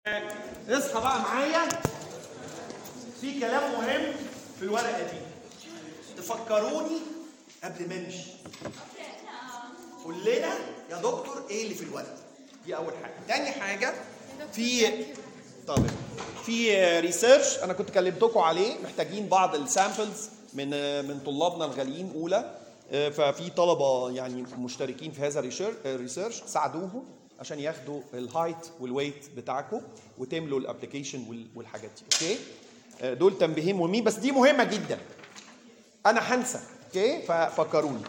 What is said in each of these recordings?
اصحى بقى معايا في كلام مهم في الورقه دي تفكروني قبل ما امشي قول لنا يا دكتور ايه اللي في الورقه دي اول حاجه تاني حاجه في طب في ريسيرش انا كنت كلمتكم عليه محتاجين بعض السامبلز من من طلابنا الغاليين اولى ففي طلبه يعني مشتركين في هذا الريسيرش ساعدوهم عشان ياخدوا الهايت والويت بتاعكم وتملوا الابلكيشن والحاجات دي اوكي دول تنبيهين مهمين بس دي مهمه جدا انا هنسى اوكي ففكروني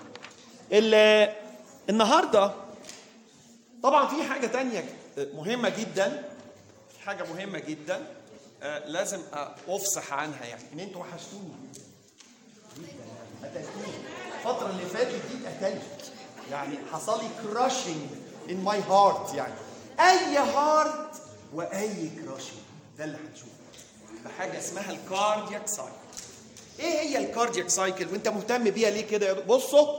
النهارده طبعا في حاجه تانية مهمه جدا في حاجه مهمه جدا لازم افصح عنها يعني ان انتوا وحشتوني جدا قتلتوني الفتره اللي فاتت دي اتقتلت يعني حصل لي كراشنج in my heart يعني اي هارت واي كراشنج ده اللي هنشوفه بحاجه اسمها الكاردياك سايكل ايه هي الكاردياك سايكل وانت مهتم بيها ليه كده بصوا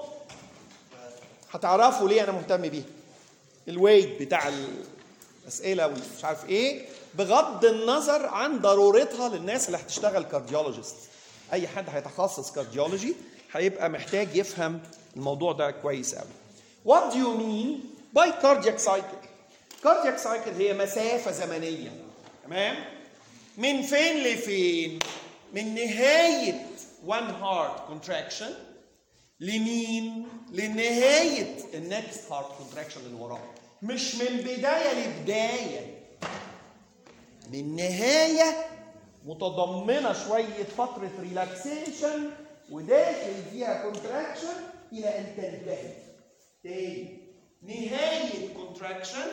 هتعرفوا ليه انا مهتم بيها الويت بتاع الاسئله ومش عارف ايه بغض النظر عن ضرورتها للناس اللي هتشتغل كارديولوجيست اي حد هيتخصص كارديولوجي هيبقى محتاج يفهم الموضوع ده كويس قوي What do you mean by cardiac cycle? cardiac cycle هي مسافة زمنية تمام؟ من فين لفين؟ من نهاية one heart contraction لمين؟ لنهاية النكست heart contraction اللي وراه مش من بداية لبداية من نهاية متضمنة شوية فترة ريلاكسيشن وداخل فيها كونتراكشن إلى أن تنتهي تاني نهاية كونتراكشن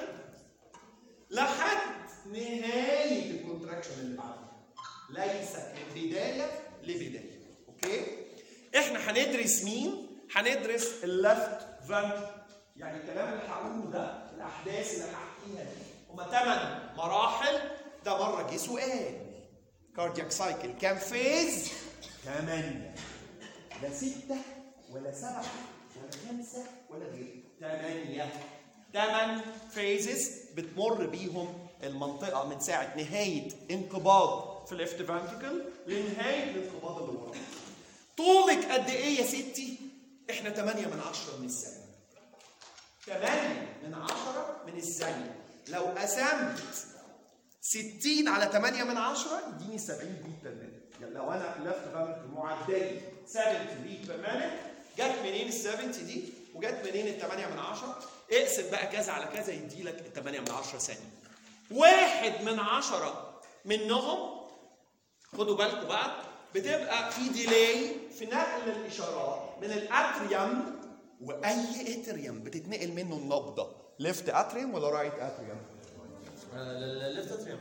لحد نهاية الكونتراكشن اللي بعدها ليس من بداية لبداية اوكي احنا هندرس مين هندرس اللفت فانت يعني الكلام اللي هقوله ده الاحداث اللي هحكيها دي هما ثمان مراحل ده مرة جه سؤال كاردياك سايكل كام فيز؟ ثمانية لا ستة ولا سبعة ولا خمسة ولا غيره ثمانية ثمان فيزز بتمر بيهم المنطقة من ساعة نهاية انقباض في الليفت فانتركل لنهاية الانقباض اللي وراه. طولك قد إيه يا ستي؟ إحنا 8 من 10 من الثانية. 8 من 10 من الثانية. لو قسمت 60 على 8 من 10 يديني 70 بيت بير مينت. يعني لو أنا ليفت فانتركل معدلي 70 بيت بير مينت جت منين ال 70 دي؟ وجت منين ال 8 من 10 اقسم بقى كذا على كذا يدي لك ال 8 من 10 ثانيه واحد من 10 منهم خدوا بالكم بقى بتبقى في ديلاي في نقل الاشارات من الاتريوم واي اتريوم بتتنقل منه النبضه ليفت اتريوم ولا رايت اتريوم؟ ليفت اتريوم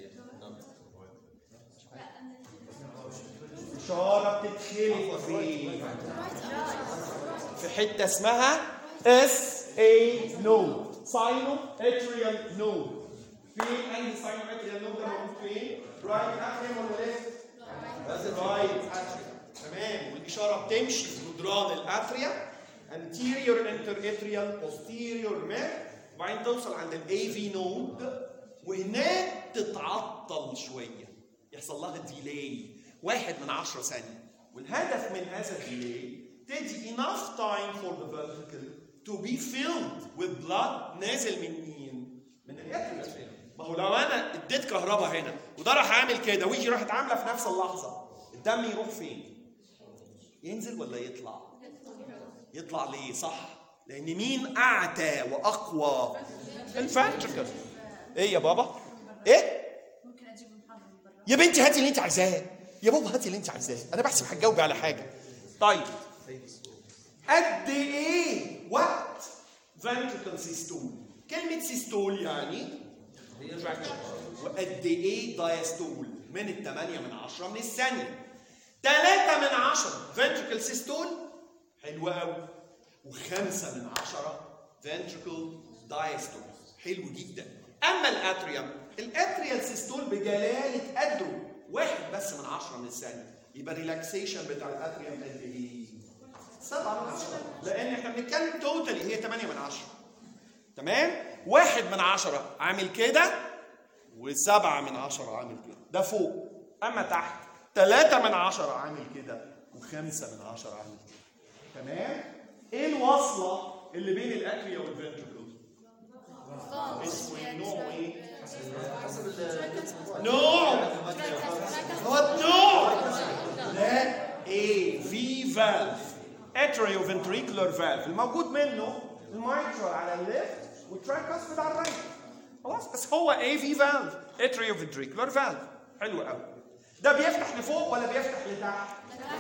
اشاره بتتخلق في في حته اسمها اس اي نود ساينو اتريال نود فين انهي ساينو اتريال نود ده موجود فين؟ رايت اتريوم ولا ليفت؟ رايت اتريوم تمام والاشاره بتمشي في جدران الاتريا anterior interatrial posterior mid وبعدين توصل عند الاي في نود وهناك تتعطل شويه يحصل لها ديلاي واحد من عشرة ثانيه والهدف من هذا الديلاي تدي enough time for the ventricle to be filled with blood نازل من مين؟ من الاتريوم ما هو لو انا اديت كهرباء هنا وده راح عامل كده ويجي راحت عامله في نفس اللحظه الدم يروح فين؟ ينزل ولا يطلع؟ يطلع ليه؟ صح لان مين اعتى واقوى؟ الفانتركل ايه يا بابا؟ ايه؟ ممكن اجيب محاضرة من برا يا بنتي هاتي اللي انت عايزاه يا بابا هاتي اللي انت عايزاه انا بحسب هتجاوبي على حاجه طيب قد ايه وقت ventricle systole كلمة سيستول يعني contraction. وقد ايه diastole من الثمانية من عشرة من الثانية ثلاثة من عشرة ventricle systole حلوة قوي وخمسة من عشرة ventricle diastole حلو جدا أما الأتريوم الأتريال سيستول بجلالة قدره واحد بس من عشرة من الثانية يبقى الريلاكسيشن بتاع الأتريوم قد ايه؟ سبعة من عشرة لأن احنا بنتكلم توتالي هي 8 من عشرة تمام؟ واحد من عشرة عامل كده وسبعة من عشرة عامل كده ده فوق أما تحت ثلاثة من عشرة عامل كده وخمسة من عشرة عامل كده تمام ايه الوصلة اللي بين الاتريا والفنتركل اسمه إيه؟ نوعه ايه نوع هو النوع ده ايه في فالف اتريو فنتريكولار فالف الموجود منه المايترال على الليفت والترايكاسبيد على الرايت خلاص بس هو ايه في فالف اتريو فنتريكولار فالف حلو قوي ده بيفتح لفوق ولا بيفتح لتحت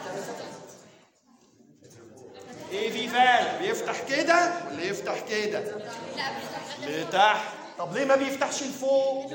ايه في فالف بيفتح كده ولا يفتح كده لتحت طب ليه ما بيفتحش لفوق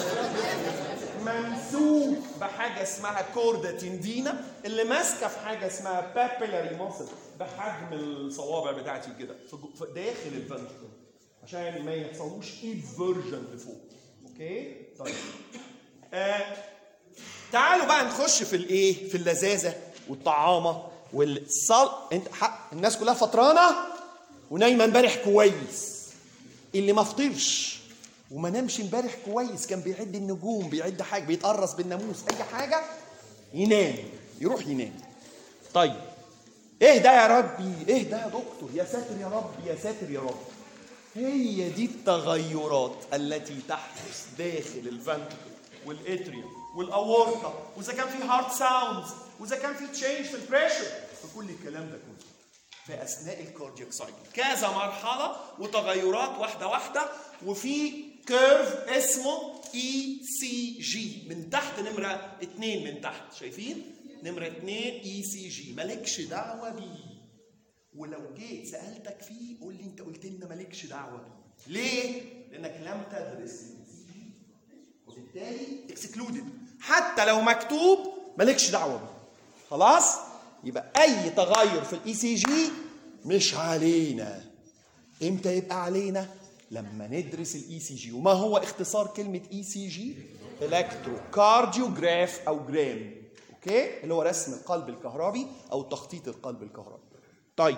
ممسوك بحاجه اسمها كوردا تندينا اللي ماسكه في حاجه اسمها بابيلاري ماسل بحجم الصوابع بتاعتي كده في جو- في داخل الفنتركل عشان ما يحصلوش ايفرجن لفوق اوكي طيب آه تعالوا بقى نخش في الايه في اللذاذه والطعامه والصل انت حق الناس كلها فطرانه ونايمه امبارح كويس اللي ما فطرش وما نامش امبارح كويس كان بيعد النجوم بيعد حاجه بيتقرص بالناموس اي حاجه ينام يروح ينام طيب ايه ده يا ربي ايه ده يا دكتور يا ساتر يا رب يا ساتر يا رب هي دي التغيرات التي تحدث داخل الفنتركل والاتريوم والاورطه واذا كان في هارت ساوندز واذا كان في تشينج في البريشر فكل الكلام ده كله في اثناء الكاردياك سايكل كذا مرحله وتغيرات واحده واحده وفي كيرف اسمه اي سي جي من تحت نمره اثنين من تحت شايفين نمره اثنين اي سي جي مالكش دعوه بيه ولو جيت سالتك فيه قول لي انت قلت لنا مالكش دعوه بيه ليه لانك لم تدرس ال ECG. وبالتالي اكسكلودد حتى لو مكتوب مالكش دعوه بيه خلاص يبقى اي تغير في الاي سي جي مش علينا امتى يبقى علينا لما ندرس الاي سي جي وما هو اختصار كلمه اي سي جي الكترو كارديوجراف او جرام اوكي اللي هو رسم القلب الكهربي او تخطيط القلب الكهربي طيب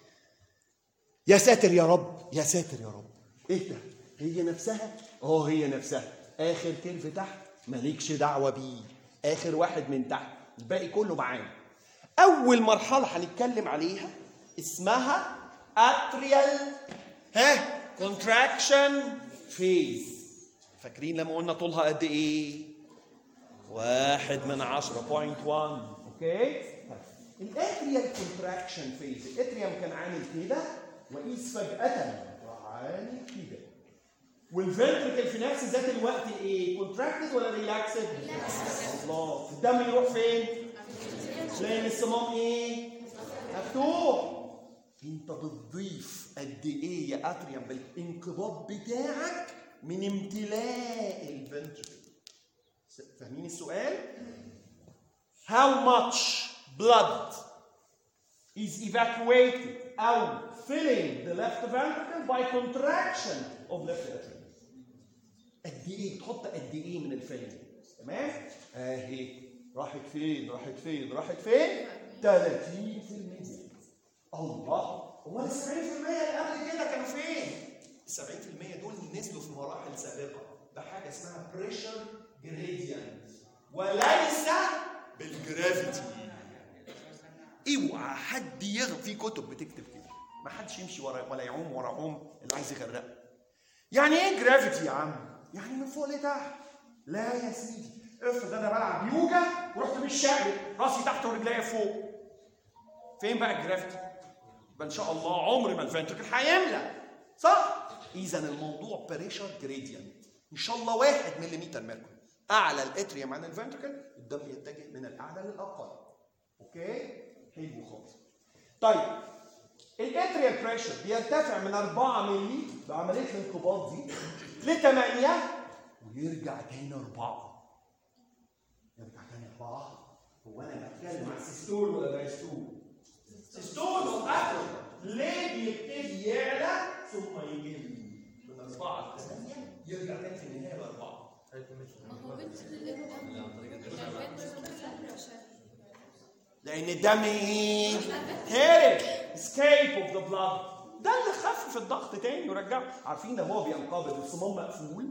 يا ساتر يا رب يا ساتر يا رب ايه ده هي نفسها اه هي نفسها اخر كلمه تحت مالكش دعوه بيه اخر واحد من تحت الباقي كله معانا اول مرحله هنتكلم عليها اسمها اتريال ها كونتراكشن فيز فاكرين لما قلنا طولها قد ايه واحد من عشرة بوينت 1 اوكي الاتريال كونتراكشن فيز الاتريوم كان عامل كده وقيس فجأة راح عامل كده والفنتركل في نفس ذات الوقت ايه كونتراكتد ولا ريلاكسد الله الدم يروح فين تلاقي الصمام ايه مفتوح انت بتضيف قد ايه يا اتريوم بالانقباض بتاعك من امتلاء الفنتركل فاهمين السؤال how much blood is evacuated out filling the left ventricle by contraction of left atrium. قد ايه تحط قد ايه من الفيلم تمام اهي راحت فين راحت فين راحت فين 30% الله امال ال 70% اللي قبل كده كانوا فين ال 70% دول نزلوا في مراحل سابقه بحاجه اسمها بريشر جريدينت وليس بالجرافيتي اوعى حد يغ في كتب بتكتب كده ما حدش يمشي ورا ولا يعوم ورا عوم اللي عايز يغرقه يعني ايه جرافيتي يا عم يعني من فوق لتحت لا يا سيدي افرض انا بلعب يوجا ورحت مش شقلب راسي تحت ورجليا فوق فين بقى الجرافيتي يبقى ان شاء الله عمر ما الفنتركل هيملى صح اذا الموضوع بريشر جريدينت ان شاء الله واحد مليمتر ميركوري اعلى الاتريوم عن الفنتركل الدم يتجه من الاعلى للاقل اوكي حلو خالص طيب الاتريال بريشر بيرتفع من 4 مللي بعمليه الانقباض دي ل 8 ويرجع تاني 4 يرجع تاني 4 هو انا بتكلم عن سيستول ولا دايستول؟ سيستول واتريال ليه بيبتدي يعلى ثم يقل من 4 ل 8 يرجع تاني في النهايه ل 4 لان الدم ايه؟ هرب اسكيب اوف ذا بلاد ده اللي خفف الضغط تاني ورجعه عارفين لما هو بينقبض الصمام مقفول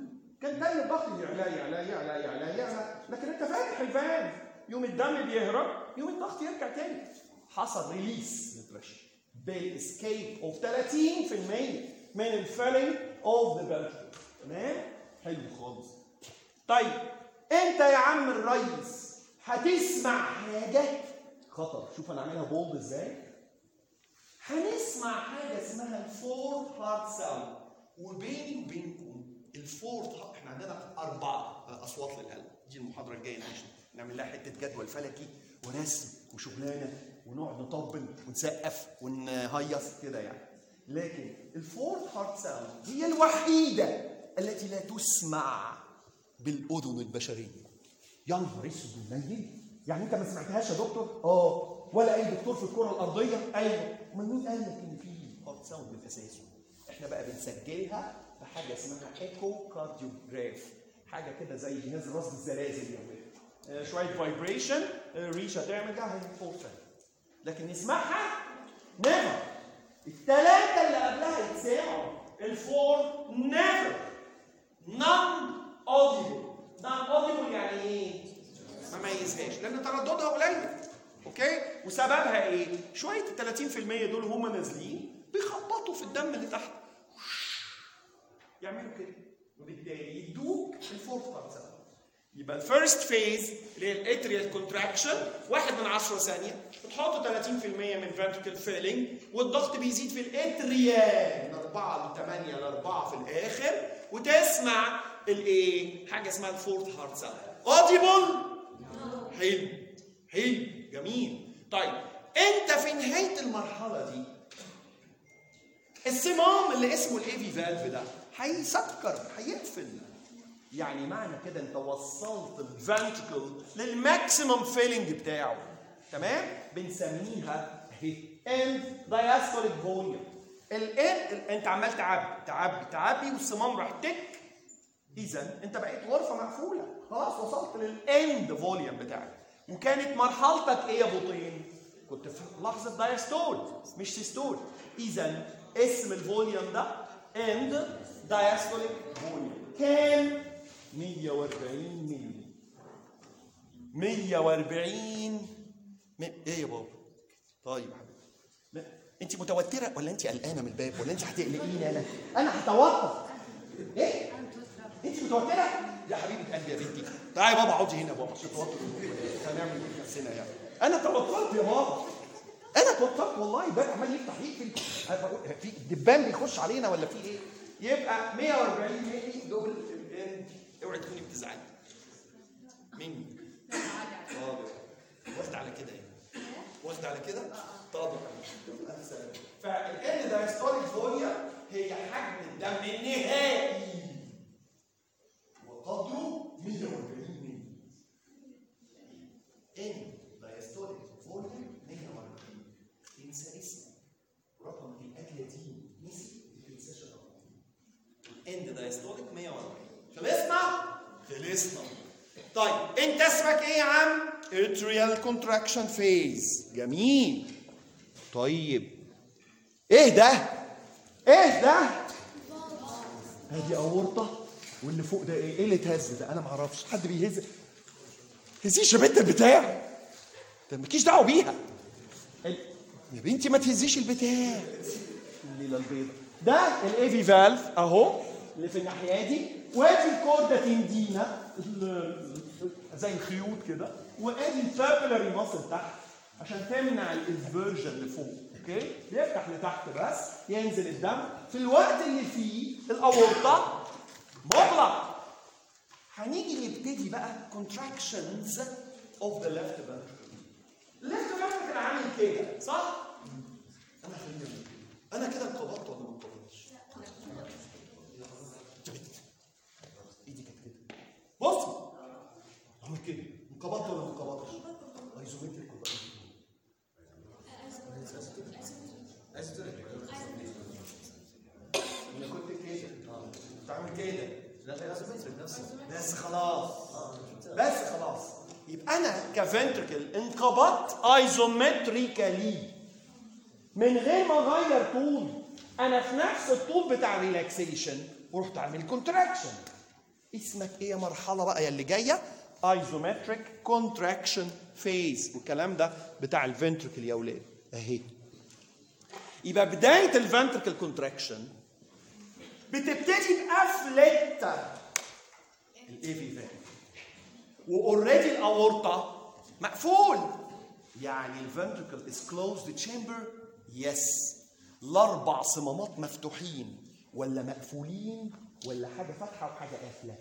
كان تاني الضغط يعلى يعلى يعلى يعلى يعلى لكن انت فاتح الفان يوم الدم بيهرب يوم الضغط يرجع تاني حصل ريليس للبريشر بالاسكيب اوف 30% من الفيلينج اوف ذا فنتركل تمام حلو خالص طيب انت يا عم الريس هتسمع حاجه خطر شوف انا عاملها بولد ازاي هنسمع حاجه اسمها الفور هارت ساوند وبيني وبينكم الفور احنا عندنا اربع اصوات للقلب دي المحاضره الجايه نعيش نعمل لها حته جدول فلكي ورسم وشغلانه ونقعد نطبل ونسقف ونهيص كده يعني لكن الفور هارت ساوند هي الوحيده التي لا تسمع بالاذن البشريه يا نهار اسود منيل يعني انت ما سمعتهاش يا دكتور؟ اه ولا اي دكتور في الكره الارضيه؟ ايوه امال مين قال لك ان في هارت ساوند من اساسه؟ احنا بقى بنسجلها بحاجه اسمها ايكو كارديوجراف حاجه كده زي جهاز راس الزلازل يعني آه، شويه فايبريشن ريشه تعمل ده هيفوت لكن نسمعها نيفر الثلاثه اللي قبلها يتسمعوا الفور نيفر نون اوديبل نون اوديبل يعني ايه؟ ما ميزهاش لان ترددها قليل اوكي وسببها ايه؟ شويه ال 30% دول هم نازلين بيخبطوا في الدم اللي تحت يعملوا كده وبالتالي يدوك الفورث بارت يبقى الفيرست فيز اللي هي الاتريال كونتراكشن واحد من 10 ثانيه بتحط 30% من فنتركل فيلينج والضغط بيزيد في الاتريال من 4 ل 8 ل 4 في الاخر وتسمع الايه؟ حاجه اسمها الفورث هارت ساوند اوديبل حلو حلو جميل طيب انت في نهايه المرحله دي الصمام اللي اسمه الاي في فالف ده هيسكر هيقفل يعني معنى كده انت وصلت الفنتركل للماكسيمم فيلينج بتاعه تمام بنسميها اهي اند دايستوليك فوليوم الان انت عمال تعبي تعبي تعبي والصمام راح تك اذا انت بقيت غرفه مقفوله خلاص وصلت للاند فوليوم بتاعك وكانت مرحلتك ايه يا بطين كنت في لحظه دايستول مش سيستول اذا اسم الفوليوم ده اند دايستوليك فوليوم كام 140 مللي 140 م... ايه يا بابا طيب يا حبيبي لا، انت متوتره ولا انت قلقانه من الباب ولا انت هتقلقيني انا انا هتوتر ايه انت متوتره يا حبيبه قلبي يا بنتي تعالي يا بابا اقعدي هنا يا بابا عشان توتر هنعمل ايه في نفسنا يعني انا توترت يا بابا انا توترت والله الباب عمال يفتح يقفل أنا بقول في الدبان بيخش علينا ولا في ايه يبقى 140 مللي دول الان اوعي تكوني بتزعلي مني طب واخد على كده يعني واخد على كده طب فالان دايستوليك فوليا هي حجم الدم النهائي وقدره 140 مللي ان دايستوليك فوليا 140 انسى اسمه رقم الاكله دي نسي ما تنساش الرقم اند دايستوليك 140 خلصنا؟ خلصنا طيب انت اسمك ايه يا عم؟ اتريال كونتراكشن فيز جميل طيب ايه ده؟ ايه ده؟ ادي اورطه واللي فوق ده ايه؟ ايه اللي اتهز ده؟ انا ما اعرفش حد بيهز تهزيش يا بنت البتاع انت مالكيش دعوه بيها ال- يا بنتي ما تهزيش البتاع الليله البيضاء ده الاي في فالف اهو اللي في الناحيه دي وادي الكوردا تندينا ال- زي الخيوط كده وادي البابلري ماسل تحت عشان تمنع الانفيرجن لفوق اوكي بيفتح لتحت بس ينزل الدم في الوقت اللي فيه الاورطه مغلق هنيجي نبتدي بقى contractions of the left ventricle. الليفت ventricle كان عامل كده صح؟ انا خليني انا كده انقبضت ولا ما انقبضتش؟ ايدي كانت كده بص عمل كده انقبضت ولا ما انقبضتش؟ ايزومتريك ولا انا كنت كده كنت عامل كده لا لا لازم يترك نفسه بس خلاص بس خلاص يبقى انا كفنتركل انقبضت ايزومتريكالي من غير ما اغير طول انا في نفس الطول بتاع الريلاكسيشن ورحت عامل كونتراكشن اسمك ايه يا مرحله بقى يا اللي جايه ايزومتريك كونتراكشن فيز والكلام ده بتاع الفنتركل يا اولاد اهي يبقى بدايه الفنتركل كونتراكشن بتبتدي بقفله الاي في فالف واوريدي الاورطه مقفول يعني الفنتركل از كلوزد تشامبر يس الاربع صمامات مفتوحين ولا مقفولين ولا حاجه فاتحه وحاجه قافله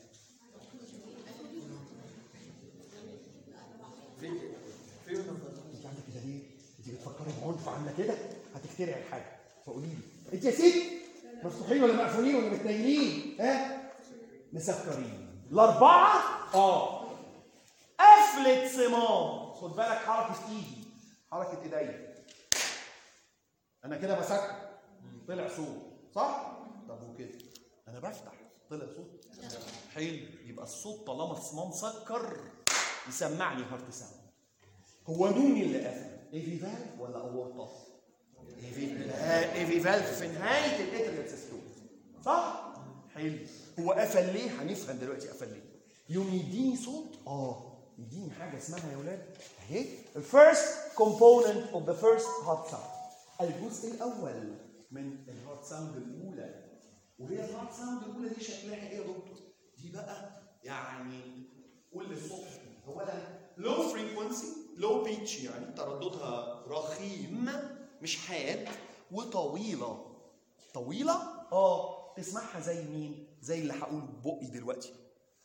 انت عامله كده ليه؟ انت بتفكري بعنف عامله كده هتخترعي الحاجه فقولي لي انت يا سيدي مفتوحين ولا مقفولين ولا متنيلين ها؟ مسكرين الاربعه اه قفلة صمام خد بالك حركة ايدي حركة ايديا انا كده بسكر طلع صوت صح؟ طب وكده انا بفتح طلع صوت حلو يبقى الصوت طالما الصمام سكر يسمعني هارت ساوند هو مين اللي قفل؟ ايفي فالف ولا اورطه؟ ايفي لا، ايفي فالف في نهايه الاتريال سيستم صح؟ حلو هو قفل ليه؟ هنفهم دلوقتي قفل ليه يوم يديني صوت اه يديني حاجه اسمها يا ولاد اهي الفيرست كومبوننت اوف ذا فيرست هارت ساوند الجزء الاول من الهارت ساوند الاولى وهي الهارت ساوند الاولى دي شكلها ايه يا دكتور؟ دي بقى يعني قول للصبح اولا لو فريكونسي لو بيتش يعني ترددها رخيم مش حاد وطويله طويله اه تسمعها زي مين؟ زي اللي هقوله ببقي دلوقتي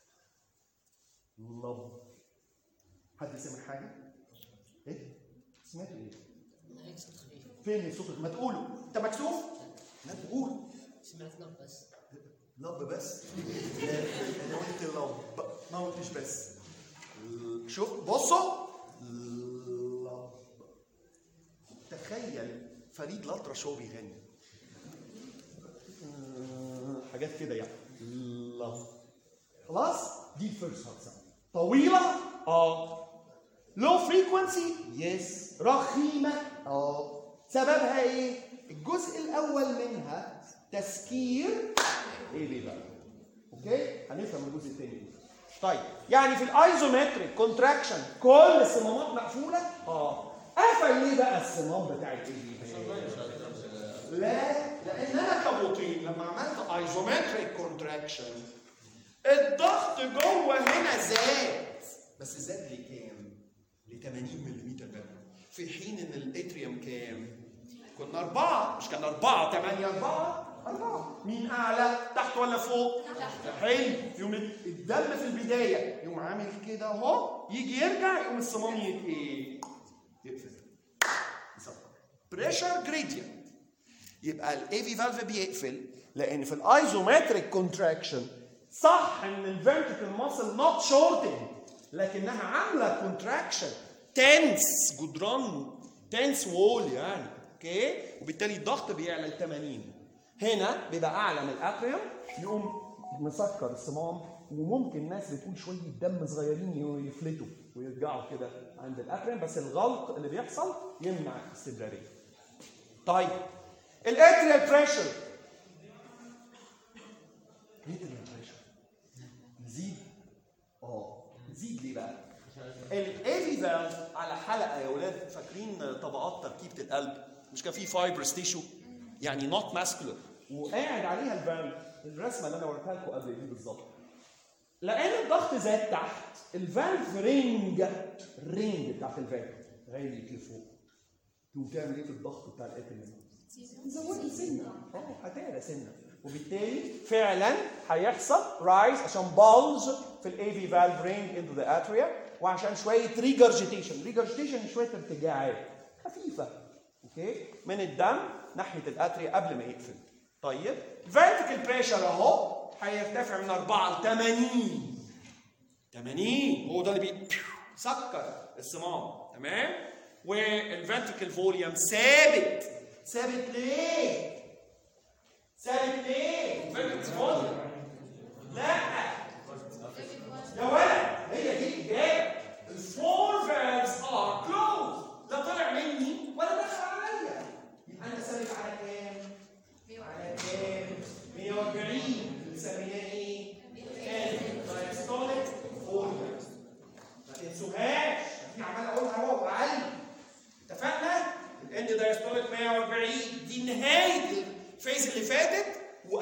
لب حد سمع حاجه؟ ايه؟ سمعت ايه؟ فين الصوت ما تقولوا انت مكسوف؟ لا تقول سمعت نبض بس لب بس لا انا قلت لب ما قلتش بس شوف بصوا لب تخيل فريد الأطرش وهو بيغني حاجات كده يعني لب خلاص دي الفيرست هارت ساوند طويلة اه لو فريكونسي يس رخيمة اه سببها ايه؟ الجزء الأول منها تسكير ايه ليه بقى؟ اوكي؟ هنفهم الجزء الثاني طيب يعني في الايزومتريك كونتراكشن كل الصمامات مقفولة؟ اه قفل ليه بقى الصمام بتاع الايه لا لان انا كمطيب لما عملت ايزومتريك كونتراكشن الضغط جوه هنا زاد بس زاد لكام؟ ل 80 ملم بس في حين ان الاتريوم كام؟ كنا أربعة مش كان أربعة ثمانية أربعة أربعة مين أعلى تحت ولا فوق؟ حلو يوم الدم في البداية يقوم عامل كده أهو يجي يرجع يقوم الصمام ي- إيه؟ يقفل يسكر بريشر جريدينت يبقى الاي في فالف بيقفل لان في الايزومتريك كونتراكشن صح ان الفنتريكل ماسل نوت شورتنج لكنها عامله كونتراكشن تنس جدران تنس وول يعني اوكي وبالتالي الضغط بيعلى ل 80 هنا بيبقى اعلى من الاتريوم يقوم مسكر الصمام وممكن ناس بتقول شويه دم صغيرين يفلتوا ويرجعوا كده عند الاتريوم بس الغلق اللي بيحصل يمنع الاستمراريه طيب الاتريال بريشر اتريال بريشر يزيد اه يزيد ليه بقى؟ الايفي فالف على حلقه يا اولاد فاكرين طبقات تركيبه القلب مش كان في فايبرس تيشو يعني نوت ماسكولار وقاعد عليها الفالف الرسمه اللي انا وريتها لكم قبل دي بالظبط لان الضغط زاد تحت الفالف رينج الرينج بتاعت الفالف غالية لفوق تقوم تعمل ايه في الضغط بتاع الاتريوم؟ زودي سنه اه هتعلى سنه وبالتالي فعلا هيحصل رايز عشان بالج في الاي في فالف رينج انتو ذا اتريا وعشان شويه ريجرجيتيشن ريجرجيتيشن شويه ارتجاعات خفيفه اوكي من الدم ناحيه الاتريا قبل ما يقفل طيب الفيرتيكال بريشر اهو هيرتفع من 4 ل 80 80 هو ده اللي بيسكر الصمام تمام والفنتريكل فوليوم ثابت ثابت ليه؟ ثابت ليه؟ الفنتريكل فوليوم لا يا ولد هي دي الاجابه الفور فالفز ار كلوز لا طلع مني ولا دخل عليا يبقى انا ثابت على كام؟ على كام؟ 140 بنسميها ايه؟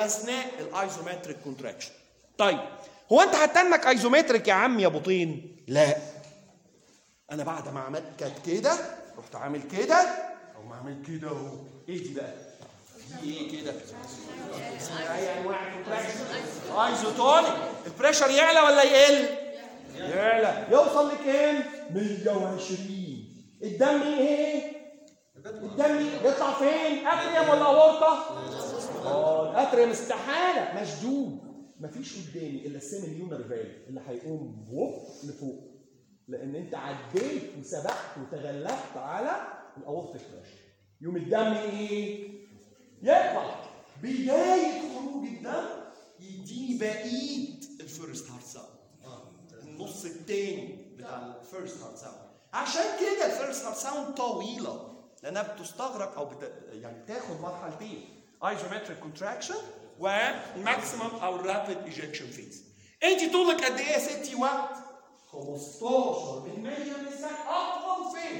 اثناء الايزومتريك كونتراكشن طيب هو انت هتنك ايزومتريك يا عم يا بطين لا انا بعد ما عملت كانت كده رحت عامل كده او ما عامل كده اهو ايه دي بقى دي ايه كده اسمها اي انواع الكونتراكشن ايزوتونيك البريشر يعلى ولا يقل يعلى يوصل لكام 120 الدم ايه الدم يطلع فين اتريم ولا اورطه اه الاتريم استحاله مشدود مفيش قدامي الا السيمي ليونر فالف اللي هيقوم ووب لفوق لان انت عديت وسبقت وتغلبت على الاورتيك بريشر يوم الدم ايه يطلع بدايه خروج الدم يديني بقيه الفيرست هارت ساوند النص التاني بتاع الفيرست هارت ساوند عشان كده الفيرست هارت ساوند طويله لانها بتستغرق او بت... يعني بتاخد مرحلتين ايزومتريك كونتراكشن وماكسيمم او رابيد ايجكشن فيز انت طولك قد ايه يا ستي وقت 15 من 100 من الساعه اطول فيز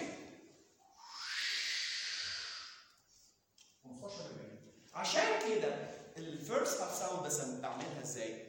15 من 100 عشان كده الفيرست هارت ساوند بس بعملها ازاي؟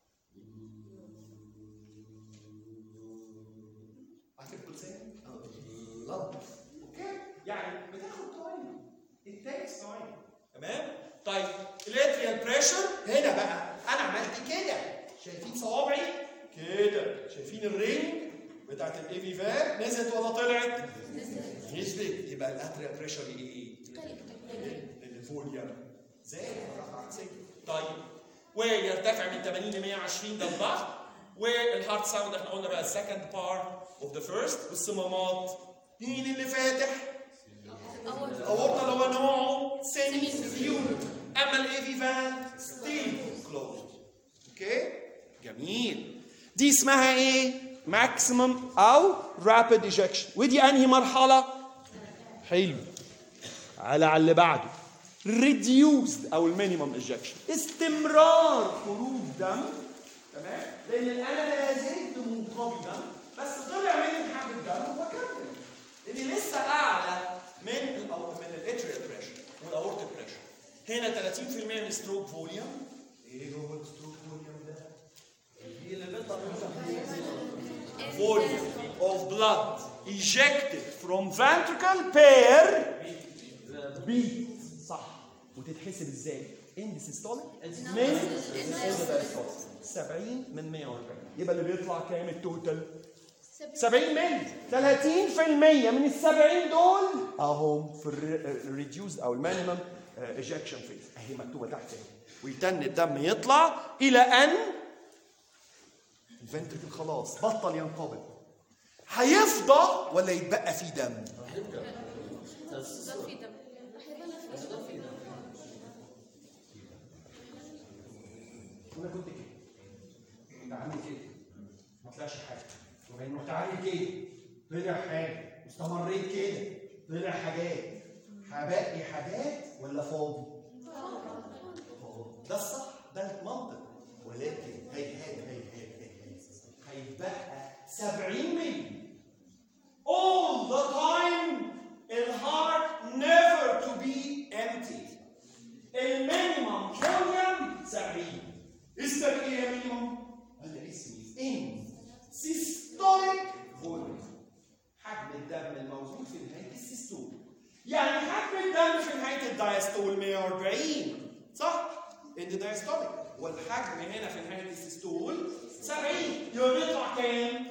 هتفضل ثاني؟ اوكي يعني بتاخد تايم it takes time تمام؟ طيب الاتريال بريشر هنا بقى انا عملت كده شايفين صوابعي؟ كده شايفين الرينج بتاعت الاي في فال نزلت ولا طلعت؟ نزلت يبقى الاتريال بريشر ايه؟ الفوليوم زي طيب ويرتفع من 80 ل 120 ده الضغط والهارت ساوند احنا قلنا بقى السكند بارت اوف ذا فيرست والصمامات مين اللي فاتح؟ الاورطه اللي هو نوعه سيمي سيون اما الاي في فان ستيل كلوزد اوكي جميل دي اسمها ايه؟ ماكسيمم او رابيد ايجكشن ودي انهي مرحله؟ حلو على على اللي بعده ريديوسد او المينيمم ايجكشن استمرار خروج دم تمام لان انا لا زلت منقبضا بس طلع مني حبه دم وكمل لاني لسه اعلى من ال أو من الاتريال بريشر والاورتيك بريشر هنا 30% من الستروك فوليوم ايه هو الستروك فوليوم ده؟ volume of blood ejected from ventricle per beat صح وتتحسب ازاي؟ اند سيستوليك من اند دايستوليك 70 من 140 يبقى اللي بيطلع كام التوتال؟ 70 ملي 30% من ال 70 دول اهم في الريديوز او المينيمم ايجكشن فيز اهي مكتوبه تحت اهي ويتن الدم يطلع الى ان الفنتركل خلاص بطل ينقبض هيفضى ولا يتبقى فيه دم؟ في دم انا كنت كده كنت عامل كده ما طلعش حاجه وبعدين رحت عامل كده طلع حاجه واستمريت كده طلع حاجات هبقي حاجات ولا فاضي؟ ده الصح ده المنطق ولكن هي هي هي هي هي هيتبقى 70 ملي all the time الهارت never to be empty المينيمم فوليوم 70 اسمك ايه يا مينيمم؟ انا اسمي ان سيستوليك فوليوم حجم الدم الموجود في نهايه السيستول يعني حجم الدم في نهايه الدايستول 140 صح؟ ان دايستوليك والحجم هنا في نهايه السيستول 70 يبقى بيطلع كام؟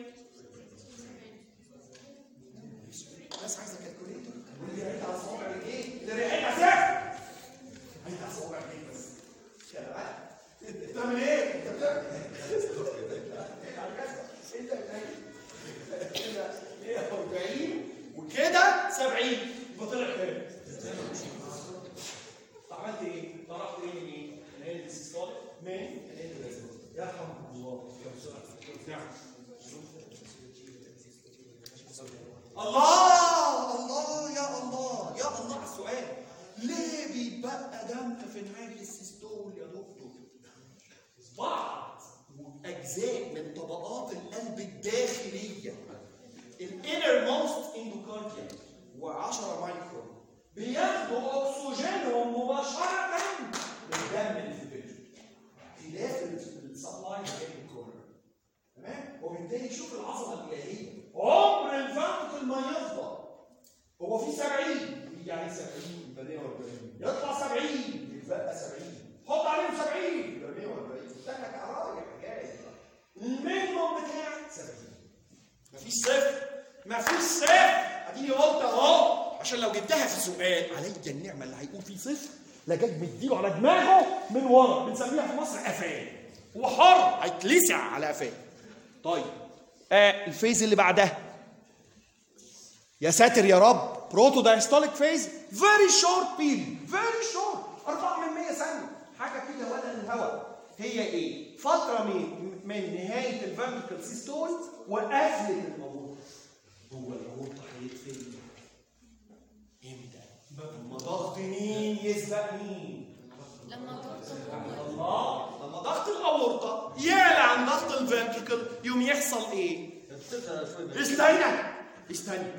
الناس عايزه كالكوليتر واللي يعد على صوابع الايه؟ اللي يعد على صفر عايز على صوابع الايه بس يا جماعه انت بتعمل ايه؟ انت بتعمل انت كده 140 وكده 70 يبقى طلع كام؟ عملت ايه؟ طرحت ايه من ايه؟ من هنا السيستول من هنا يرحم الله نعم الله الله يا الله يا الله على السؤال ليه بيتبقى دم في نهايه السيستول يا دكتور؟ بعض اجزاء من طبقات القلب الداخليه الانر موست اندوكارديا و10 مايكرون بياخدوا اكسجينهم مباشره من الدم اللي في الفيتريس وبالتالي شوف العظمه الالهيه عمر الفانتكل ما يفضى هو في 70 يجي عليه 70 يبقى 140 يطلع 70 يبقى 70 حط عليهم 70 يبقى 140 استنى رايح جاي المينيموم بتاعك 70 مفيش صفر مفيش صفر اديني قلت اهو عشان لو جبتها في سؤال عليا النعمه اللي هيكون فيه صفر لا جاي مديله على دماغه من ورا بنسميها في مصر قفاه هو حر هيتلسع على قفاه طيب آه الفيز اللي بعدها يا ساتر يا رب بروتو دايستوليك فيز فيري شورت بيريد فيري شورت 4 من 100 ثانيه حاجه كده ولا الهواء هي ايه؟ فتره من من نهايه الفيرتيكال سيستول وقفله الموضوع هو الأورطة هيتفل امتى؟ لما ضغط مين يسبق مين؟ لما توصل الله لما ضغط الأورطة يعلى عن ضغط الفنتركل يوم يحصل ايه؟ استنى استنى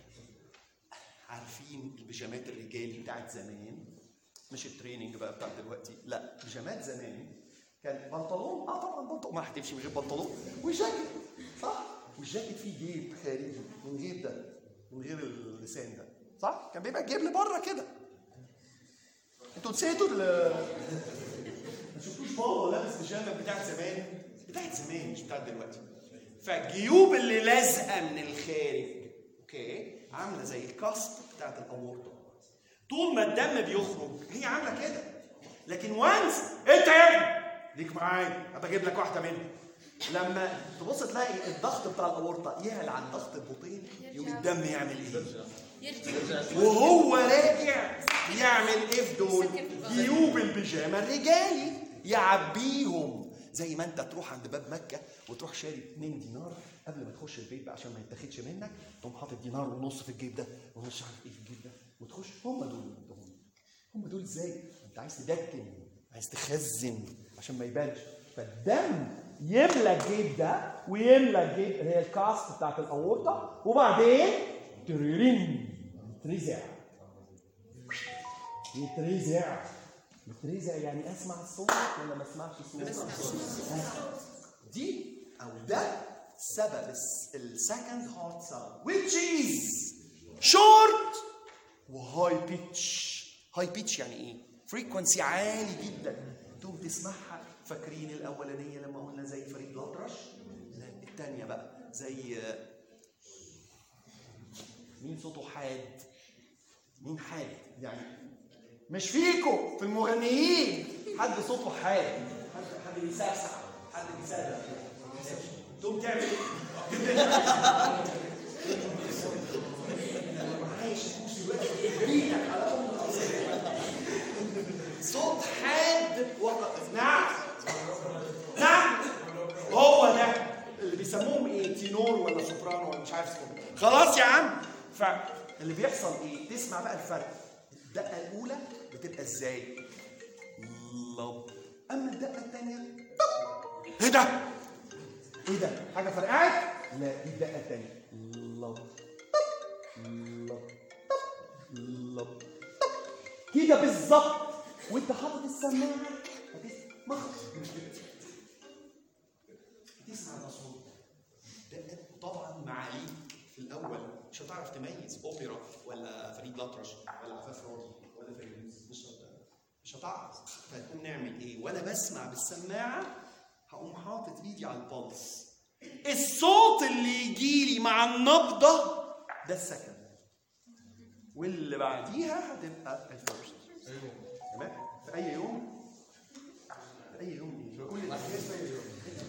عارفين البيجامات الرجالي بتاعت زمان مش التريننج بقى بتاع دلوقتي لا بيجامات زمان كان بنطلون اه طبعا بنطلون ما هتمشي من غير بنطلون وجاكيت صح والجاكيت فيه جيب خارجي من غير ده من غير اللسان ده صح كان بيبقى جيب لبره كده انتوا نسيتوا ال ما شفتوش بابا لابس بيجامه بتاعت زمان بتاعت زمان مش بتاعت دلوقتي فالجيوب اللي لازقه من الخارج اوكي عامله زي الكاسب بتاعت الاورطه طول ما الدم بيخرج هي عامله كده لكن وانس انت يا ابني ليك معايا ابقى اجيب لك واحده منهم لما تبص تلاقي الضغط بتاع الاورطه يعلى عن ضغط البطين يوم الدم يعمل ايه؟ يرجع وهو راجع يعمل ايه في دول؟ جيوب البيجامه الرجالي يعبيهم زي ما انت تروح عند باب مكه وتروح شاري 2 دينار قبل ما تخش البيت بقى عشان ما يتاخدش منك تقوم حاطط دينار ونص في الجيب ده ومش عارف ايه في الجيب ده وتخش هم دول اللي عندهم هم دول ازاي؟ انت عايز تدكن عايز تخزن عشان ما يبانش فالدم يملى الجيب ده ويملى الجيب اللي هي الكاست بتاعت الاورطه وبعدين تريرين يترزع يترزع يترزع يعني اسمع الصوت ولا ما اسمعش الصوت؟ دي او ده سبب السكند هارت ساوند which is short وهاي بيتش هاي بيتش يعني ايه؟ فريكونسي عالي جدا تقوم تسمعها فاكرين الاولانيه لما قلنا زي فريد الاطرش؟ لا الثانيه بقى زي مين صوته حاد؟ مين حاد؟ يعني مش فيكو في المغنيين حد صوته حاد حد حد بيسقسع حد بيسقسع تقوم تعمل ايه؟ عايش تبوس الوقت بيدك على ام صوت حاد وقف نعم نعم هو ده اللي بيسموهم ايه تينور ولا سوبرانو ولا مش عارف اسمه خلاص يا عم فاللي بيحصل ايه تسمع بقى الفرق الدقه الاولى بتبقى ازاي لب اما الدقه الثانيه ايه ده ايه ده حاجه فرقعت لا دي الدقه الثانيه لب لب لب كده بالظبط وانت حاطط السماعه هتسمع تسمع الاصوات ده طبعا معاليك في الاول مش هتعرف تميز اوبرا ولا فريد الاطرش ولا عفاف راضي ولا فيروز مش هت- مش هتعرف فهتقوم نعمل ايه وانا بسمع بالسماعه هقوم حاطط ايدي على البلس الصوت اللي يجي لي مع النبضه ده السكند واللي بعديها هتبقى الفيرست تمام في اي يوم في اي يوم ايه كل الاحداث في اي يوم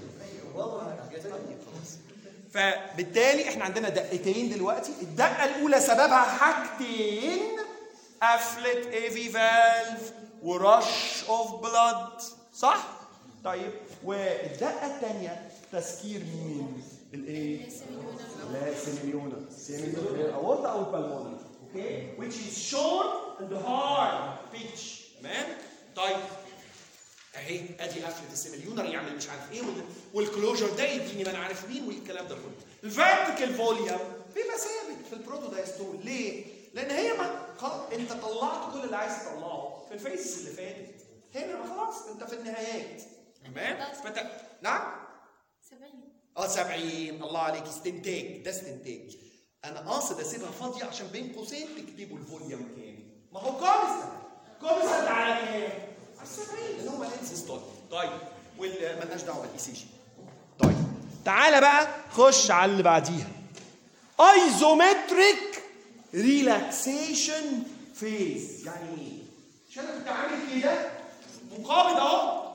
فبالتالي احنا عندنا دقتين دلوقتي الدقه الاولى سببها حاجتين قفله ايفي فالف ورش اوف بلاد صح طيب والدقه الثانيه تسكير مين الايه لا سيميليونا سيميليونا الاورطه او البلمونري اوكي which is shown in the hard pitch تمام طيب اهي ادي قفله السيميليونر يعمل مش عارف ايه وال- والكلوجر ده يديني ما انا عارف مين والكلام ده كله الفيرتيكال فوليوم بيبقى ثابت في البروتو دايستول ليه؟ لان هي ما خلاص انت طلعت كل اللي عايز تطلعه في الفيسز اللي فاتت هنا ما خلاص انت في النهايات تمام فانت نعم 70 اه 70 الله عليك استنتاج ده استنتاج انا قاصد اسيبها فاضيه عشان بين قوسين تكتبوا الفوليوم كام ما هو كونستنت كونستنت على كام؟ على 70 اللي هو لينس ستول طيب ومالناش دعوه بالاي سي جي طيب تعالى بقى خش على اللي بعديها ايزومتريك ريلاكسيشن فيز يعني ايه؟ مش انا كنت عامل كده مقابض اهو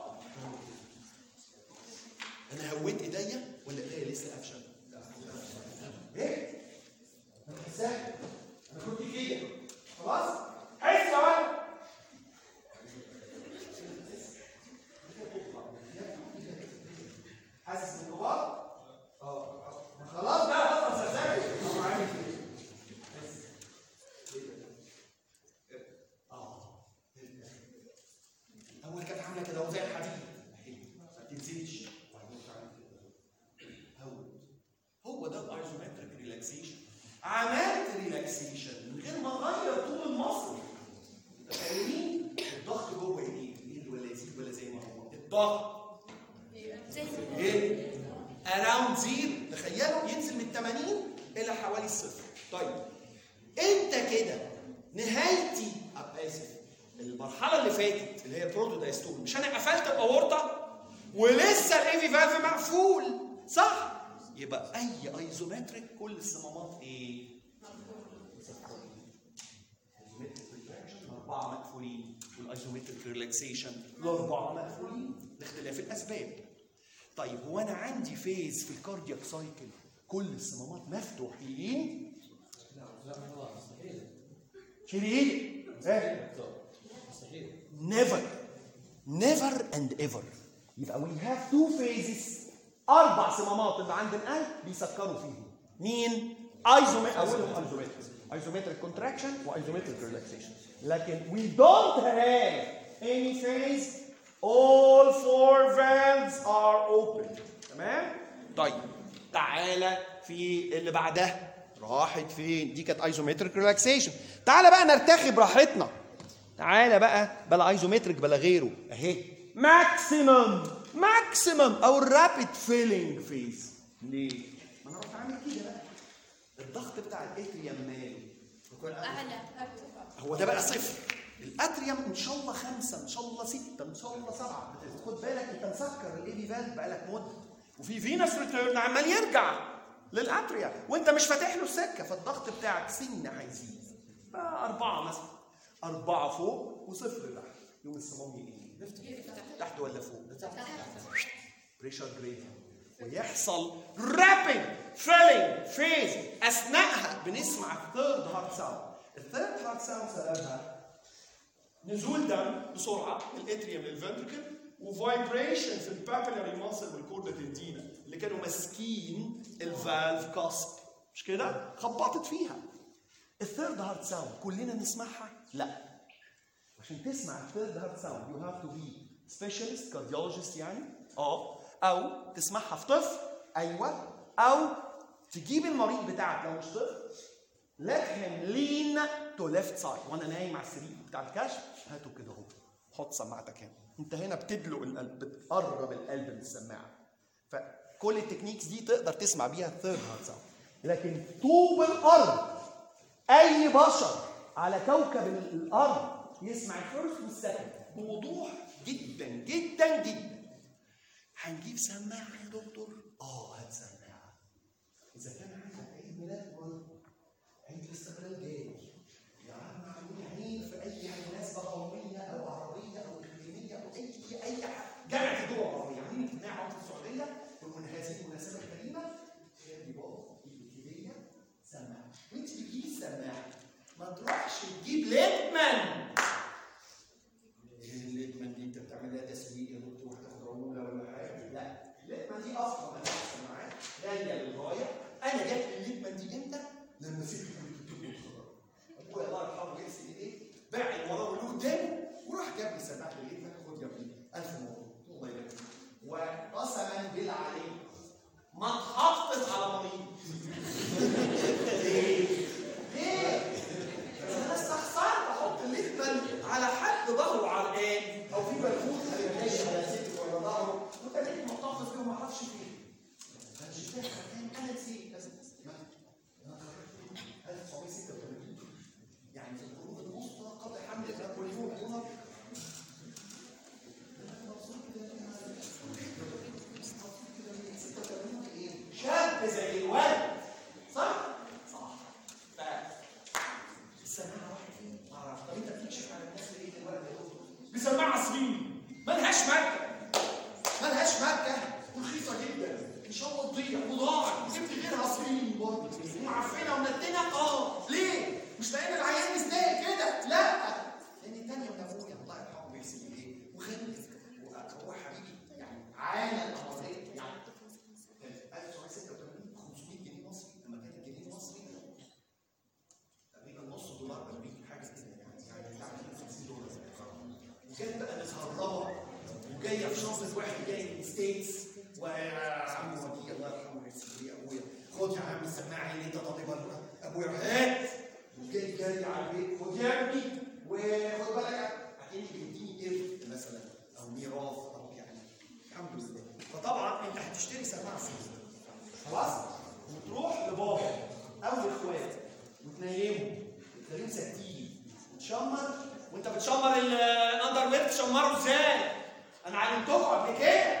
انا هويت ايديا ولا ايديا لسه قافشه؟ ايه؟ انا حسها انا كنت كده خلاص؟ حس بقى حاسس بالانقباض؟ اه خلاص بقى خلاص صدقني هو عامل كده اه اول كانت عامله كده اهو زي الحديد اهي ما بتنزلش وبعدين تعمل كده هو هو ده الايزومتريك ريلاكسيشن عملت ريلاكسيشن من غير ما اغير طول المصري متخيلين الضغط جوه ايه يقل ولا يزيد ولا زي ما هو الضغط زي ايه؟ اراوند زيرو تخيلوا ينزل من 80 الى حوالي الصفر طيب انت كده نهايتي أه، اسف المرحله اللي فاتت اللي هي البروتو دايستول مش انا قفلت الاورطه ولسه الايفي فالف مقفول صح يبقى اي ايزومتريك كل الصمامات ايه؟ الايزومتريك ريلاكسيشن الاربعه مقفولين والايزومتريك ريلاكسيشن الاربعه مقفولين لاختلاف الاسباب طيب هو انا عندي فيز في الكاردياك سايكل كل الصمامات مفتوحين شيل ايدك ايه never never and ever يبقى we have two phases اربع صمامات اللي عند القلب بيسكروا فيهم مين ايزومتريك اولهم ايزومتريك ايزومتريك كونتراكشن وايزومتريك ريلاكسيشن لكن we don't have any phase all four valves are open تمام طيب تعالى في اللي بعدها راحت فين دي كانت ايزومتريك ريلاكسيشن تعالى بقى نرتخي براحتنا تعالى بقى بلا ايزومتريك بلا غيره اهي ماكسيمم ماكسيمم او الرابيد فيلينج فيز ليه؟ ما انا رحت عامل كده بقى الضغط بتاع الاتريوم ماله اعلى هو ده بقى صفر الاتريوم ان شاء الله خمسه ان شاء الله سته ان شاء الله سبعه خد بالك انت مسكر الايدي فالف بقالك مده وفي فينس ريتيرن عمال يرجع للاتريا وانت مش فاتح له السكه فالضغط بتاعك سنه هيزيد بقى اربعه مثلا اربعه فوق وصفر تحت يوم الصمام ايه؟ تحت ولا فوق؟ بريشر جريدينت ويحصل رابيد فيلينج فيز اثناءها بنسمع الثيرد هارت ساوند الثيرد هارت ساوند سببها نزول دم بسرعه من الاتريوم للفنتركل وفايبريشن في البابيلاري ماسل والكوردا تنتينا اللي كانوا ماسكين الفالف كاسب مش كده؟ خبطت فيها الثيرد هارت ساوند كلنا نسمعها؟ لا عشان تسمع الثيرد هارت ساوند يو هاف تو بي سبيشالست كارديولوجيست يعني اه او تسمعها في طفل ايوه او تجيب المريض بتاعك لو مش طفل let him lean to left side وانا نايم على السرير بتاع الكشف هاته كده اهو حط سماعتك هنا انت هنا بتدلق القلب بتقرب القلب من السماعه فكل التكنيكس دي تقدر تسمع بيها الثيرد هارت ساوند لكن طوب الارض اي بشر على كوكب الارض يسمع الفيرست والسكند بوضوح جدا جدا جدا هنجيب سماعه يا دكتور اه هات سماعه اذا كان عندك عيد ميلاد قريب عيد الاستقلال جاي يا عم عاملين عيد في اي مناسبه قوميه او عربيه او اقليميه او اي اي حاجه جامعه الدول العربيه عاملين اجتماع عمر السعوديه ومن هذه المناسبه الكريمه خلي بابا يجيب هديه سماعه وانت بتجيبي السماعه ما تروحش تجيب ليتمان الليتمان دي انت بتعمل لها تسويق يا دكتور هتاخد عموله ولا حاجه لا الليتمان دي اصلا ما فيهاش سماعات غاليه للغايه انا جبت الليتمان دي امتى؟ لما سبت كليه الطب ابويا الله يرحمه يغسل ايديه باع اللي وراه واللي قدامه وراح جاب لي سماعه الليتمان خد يا ابني الف مبروك الله يبارك فيك. وقسما بالعلي ما اتحطت على مريض ليه؟ ليه؟ انا استخسرت احط الليتمان على حد ظهره عرقان او في ملفوت هيرجع على صدره ولا ظهره وتلاقيه محتفظ بيه وما اعرفش فين. ما خدش واحد جاي من ستيتس وعم ودي الله يرحمه ويسلم ابويا خد يا عم السماعه اللي انت طالبها ابويا هات وجاي جاي على البيت خد يا ابني وخد بالك اكني بيديني ابن مثلا او ميراث او يعني الحمد لله فطبعا انت هتشتري سماعه فيه خلاص وتروح لبابا او لاخواتك وتنيمهم وتلاقيهم ساكتين وتشمر وانت بتشمر الاندر وير تشمره ازاي؟ انا علمتكم قبل كده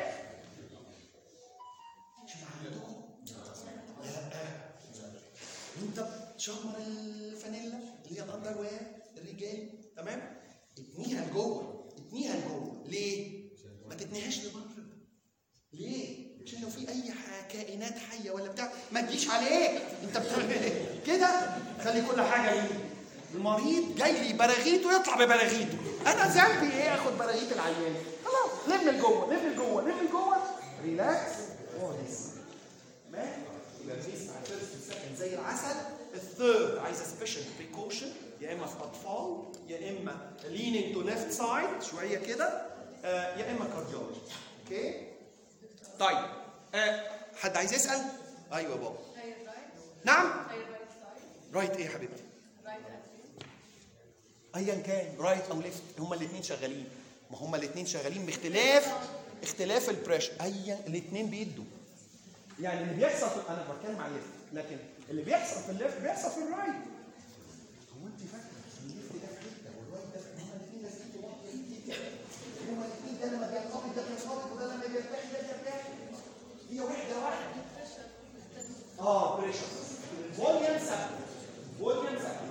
مش انا علمتكم؟ لا وانت بتشمر الفانيلا اللي هي الاندر وير الرجالي تمام؟ اتنيها لجوه اتنيها لجوه ليه؟ ما تتنيهاش لبره ليه؟ عشان لو في اي ح- كائنات حيه ولا بتاع ما تجيش عليك انت بتعمل ايه؟ كده خلي كل حاجه ليه المريض جاي لي براغيث ويطلع ببراغيثه انا ذنبي ايه اخد براغيث العيان خلاص لم لجوه لم لجوه لم لجوه ريلاكس اونس ما يبقى بنسمع الفيرست والسكند زي العسل الثيرد عايزه سبيشال بريكوشن يا اما في اطفال يا اما leaning تو ليفت سايد شويه كده آه، يا اما كارديولوجي اوكي طيب آه، حد عايز يسال ايوه يا بابا هاي الرايت نعم هاي الرايت سايد رايت ايه يا حبيبتي رايت اكسل ايا كان رايت او ليفت هما الاثنين شغالين ما هما الاثنين شغالين باختلاف اختلاف البريشر ايا الاثنين بيدوا يعني اللي بيحصل في انا بتكلم على الليفت لكن اللي بيحصل في الليفت بيحصل في الرايت هو انت فاكره الليفت ده في حته والرايت ده في- هما الاثنين لازم في بعض هما الاثنين ده لما بينخفض ده بينخفض وده لما بيرتاح ده بيرتاح هي وحده واحده اه بريشر الفوليوم ثابت الفوليوم ثابت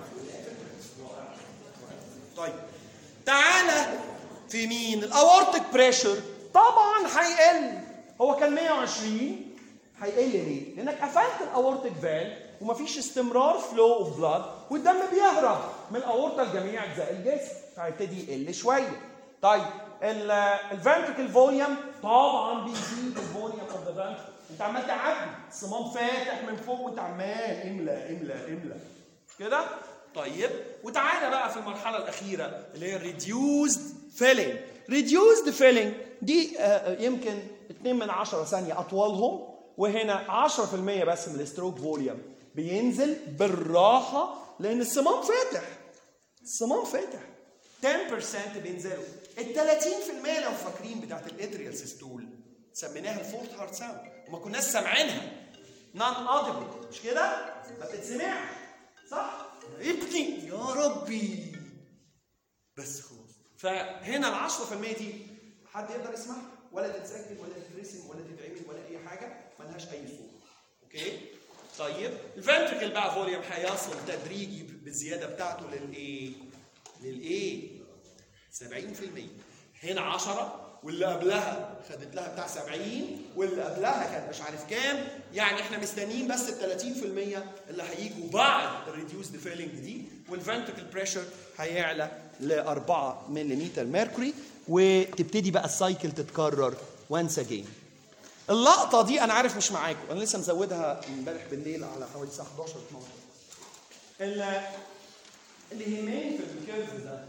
طيب تعالى في مين الاورتيك بريشر طبعا هيقل هو كان 120 هيقل ليه لانك قفلت الاورتيك فال ومفيش استمرار فلو اوف بلاد والدم بيهرب من الاورطه لجميع اجزاء الجسم فهيبتدي يقل شويه طيب الفنتريكل فوليوم طبعا بيزيد الفوليوم اوف ذا فنتريكل انت عمال تعبي الصمام فاتح من فوق وانت عمال املى املى املى مش كده طيب وتعالى بقى في المرحله الاخيره اللي هي ريديوزد فيلينج ريديوزد فيلينج دي آه، يمكن 2 من 10 ثانيه اطولهم وهنا 10% بس من الستروك فوليوم بينزل بالراحه لان الصمام فاتح الصمام فاتح 10% بينزلوا ال 30% لو فاكرين بتاعت الاتريال سيستول سميناها الفورث هارت ساوند وما كناش سامعينها نون اوديبل مش كده؟ ما بتتسمعش صح؟ ابني يا ربي بس خلاص فهنا ال 10% دي حد يقدر يسمعها ولا تتسجل ولا تترسم ولا تتعمل ولا اي حاجه ملهاش اي صوت اوكي طيب الفنتركل بقى فوليوم هيصل تدريجي بالزياده بتاعته للايه للايه 70% هنا 10 واللي قبلها خدت لها بتاع 70 واللي قبلها كانت مش عارف كام يعني احنا مستنيين بس ال 30% اللي هيجوا بعد الريديوسد فيلينج دي والفنتركل بريشر هيعلى ل 4 ملم ميركوري وتبتدي بقى السايكل تتكرر وانس اجين اللقطه دي انا عارف مش معاكم انا لسه مزودها امبارح بالليل على حوالي الساعه 11 12 ال- اللي يهمني في الكيرف ده